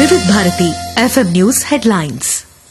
వివిధ Bharati FM news headlines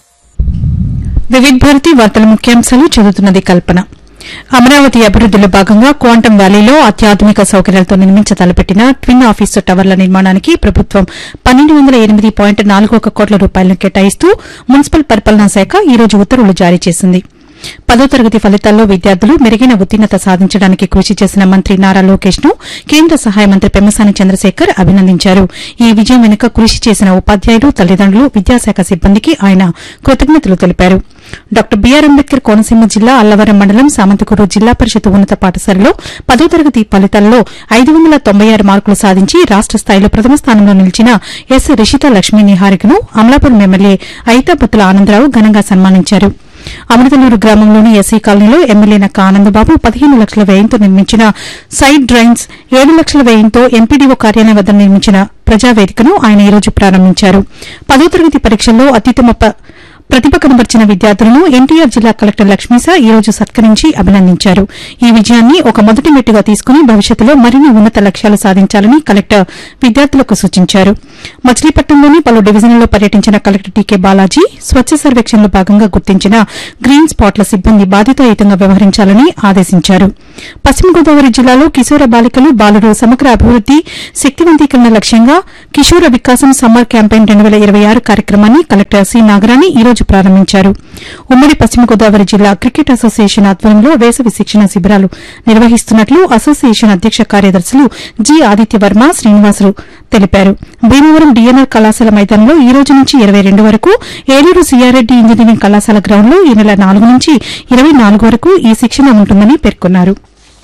వివిధ భారతి వార్తల ముఖ్యాంశాలు చదువుతున్నది కల్పన అమరావతి అభివృద్దిలో భాగంగా క్వాంటం వ్యాలీలో అత్యాధునిక సౌకర్యాలతో నిర్మించ తలపెట్టిన ట్విన్ ఆఫీసు టవర్ల నిర్మాణానికి ప్రభుత్వం పన్నెండు వందల ఎనిమిది పాయింట్ నాలుగు ఒక కోట్ల రూపాయలను కేటాయిస్తూ మున్సిపల్ పరిపాలనా శాఖ ఈ రోజు ఉత్తర్వులు జారీ చేసింది పదో తరగతి ఫలితాల్లో విద్యార్థులు మెరుగైన ఉత్తీర్ణత సాధించడానికి కృషి చేసిన మంత్రి నారా లోకేష్ ను కేంద్ర సహాయ మంత్రి పెమ్మసాని చంద్రశేఖర్ అభినందించారు ఈ విజయం వెనుక కృషి చేసిన ఉపాధ్యాయులు తల్లిదండ్రులు విద్యాశాఖ సిబ్బందికి ఆయన కృతజ్ఞతలు తెలిపారు డాక్టర్ బీఆర్ అంబేద్కర్ కోనసీమ జిల్లా అల్లవరం మండలం సామంతకూరు జిల్లా పరిషత్ ఉన్నత పాఠశాలలో పదో తరగతి ఫలితాల్లో ఐదు వందల తొంభై ఆరు మార్కులు సాధించి రాష్ట స్థాయిలో ప్రథమ స్థానంలో నిలిచిన ఎస్ రిషిత లక్ష్మీ నిహారికను అమలాపురం ఎమ్మెల్యే అయితాపత్తుల ఆనందరావు ఘనంగా సన్మానించారు అమృతలూరు గ్రామంలోని ఎస్సీ కాలనీలో ఎమ్మెల్యే నక్క ఆనందబాబు పదిహేను లక్షల వ్యయంతో నిర్మించిన సైడ్ డ్రైన్స్ ఏడు లక్షల వ్యయంతో ఎంపీడీఓ కార్యాలయం వద్ద నిర్మించిన ప్రజావేదికను ఆయన ఈ రోజు ప్రారంభించారు పదో తరగతి పరీక్షల్లో అత్యుత్తమ ప- ప్రతిభ కనబర్చిన విద్యార్థులను ఎన్టీఆర్ జిల్లా కలెక్టర్ లక్ష్మీసా ఈ రోజు సత్కరించి అభినందించారు ఈ విజయాన్ని ఒక మొదటి మెట్టుగా తీసుకుని భవిష్యత్తులో మరిన్ని ఉన్నత లక్ష్యాలు సాధించాలని కలెక్టర్ విద్యార్థులకు సూచించారు మచిలీపట్నంలోని పలు డివిజన్లలో పర్యటించిన కలెక్టర్ టీకే బాలాజీ స్వచ్ఛ సర్వేక్షణలో భాగంగా గుర్తించిన గ్రీన్ స్పాట్ల సిబ్బంది బాధితాయుతంగా వ్యవహరించాలని ఆదేశించారు పశ్చిమ గోదావరి జిల్లాలో కిశోర బాలికలు బాలురు సమగ్ర అభివృద్ది శక్తివంతీకరణ లక్ష్యంగా కిషోర వికాసం సమ్మర్ క్యాంపెయిన్ రెండు వేల ఇరవై ఆరు కార్యక్రమాన్ని కలెక్టర్ సి నాగరాణి ఈ రోజు ప్రారంభించారు ఉమ్మడి పశ్చిమ గోదావరి జిల్లా క్రికెట్ అసోసియేషన్ ఆధ్వర్యంలో వేసవి శిక్షణ శిబిరాలు నిర్వహిస్తున్నట్లు అసోసియేషన్ అధ్యక్ష కార్యదర్శులు జి ఆదిత్యవర్మ శ్రీనివాసులు తెలిపారు భీమవరం డిఎన్ఆర్ కళాశాల మైదానంలో ఈ రోజు నుంచి ఇరవై రెండు వరకు ఏలూరు సిఆర్రెడ్డి ఇంజనీరింగ్ కళాశాల గ్రౌండ్లో ఈ నెల నాలుగు నుంచి ఇరవై నాలుగు వరకు ఈ శిక్షణ ఉంటుందని పేర్కొన్నారు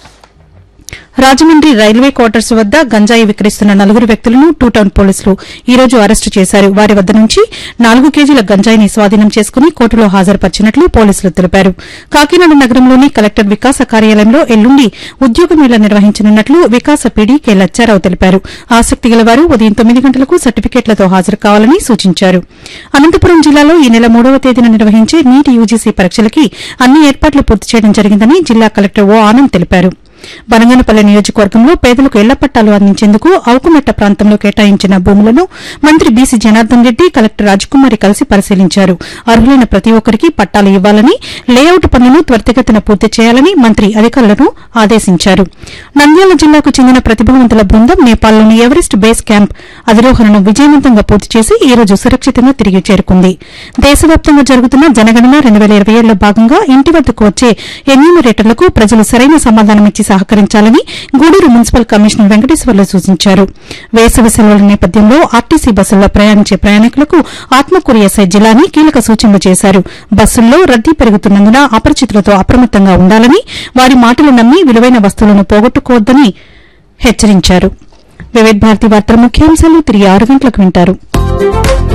రాజమండ్రి రైల్వే క్వార్టర్స్ వద్ద గంజాయి విక్రయిస్తున్న నలుగురు వ్యక్తులను టూ టౌన్ పోలీసులు ఈ రోజు అరెస్టు చేశారు వారి వద్ద నుంచి నాలుగు కేజీల గంజాయిని స్వాధీనం చేసుకుని కోర్టులో హాజరుపరిచినట్లు పోలీసులు తెలిపారు కాకినాడ నగరంలోని కలెక్టర్ వికాస కార్యాలయంలో ఎల్లుండి ఉద్యోగ మేళ నిర్వహించనున్నట్లు వికాస పీడీ కె లచ్చారావు తెలిపారు ఆసక్తి గలవారు ఉదయం తొమ్మిది గంటలకు సర్టిఫికెట్లతో హాజరు కావాలని సూచించారు అనంతపురం జిల్లాలో ఈ నెల మూడవ తేదీన నిర్వహించే నీట్ యూజీసీ పరీక్షలకి అన్ని ఏర్పాట్లు పూర్తి చేయడం జరిగిందని జిల్లా కలెక్టర్ ఓ ఆనంద్ తెలిపారు బనగనపల్లి నియోజకవర్గంలో పేదలకు ఇళ్ల పట్టాలు అందించేందుకు అవుకుమెట్ట ప్రాంతంలో కేటాయించిన భూములను మంత్రి బీసీ జనార్దన్ రెడ్డి కలెక్టర్ రాజకుమారి కలిసి పరిశీలించారు అర్హులైన ప్రతి ఒక్కరికి పట్టాలు ఇవ్వాలని లేఅవుట్ పనులను త్వరితగతిన పూర్తి చేయాలని మంత్రి అధికారులను ఆదేశించారు నంద్యాల జిల్లాకు చెందిన ప్రతిభావంతుల బృందం నేపాల్లోని ఎవరెస్ట్ బేస్ క్యాంప్ అధిరోహణను విజయవంతంగా పూర్తి చేసి ఈ రోజు సురక్షితంగా తిరిగి చేరుకుంది దేశవ్యాప్తంగా జరుగుతున్న జనగణన రెండు వేల ఇరవై ఏడులో భాగంగా ఇంటి వద్దకు వచ్చే ఎన్యూమరేటర్లకు ప్రజలు సరైన సమాధానమిచ్చి సహకరించాలని గూడూరు మున్సిపల్ కమిషనర్ వెంకటేశ్వర్లు సూచించారు వేసవి సెలవుల నేపథ్యంలో ఆర్టీసీ బస్సుల్లో ప్రయాణించే ప్రయాణికులకు ఆత్మకూరు ఎస్ఐ జిల్లాని కీలక సూచనలు చేశారు బస్సుల్లో రద్దీ పెరుగుతున్నందున అపరిచితులతో అప్రమత్తంగా ఉండాలని వారి మాటలు నమ్మి విలువైన వస్తువులను పోగొట్టుకోవద్దని హెచ్చరించారు వివిధ భారతి వార్తల ముఖ్యాంశాలు తిరిగి ఆరు గంటలకు వింటారు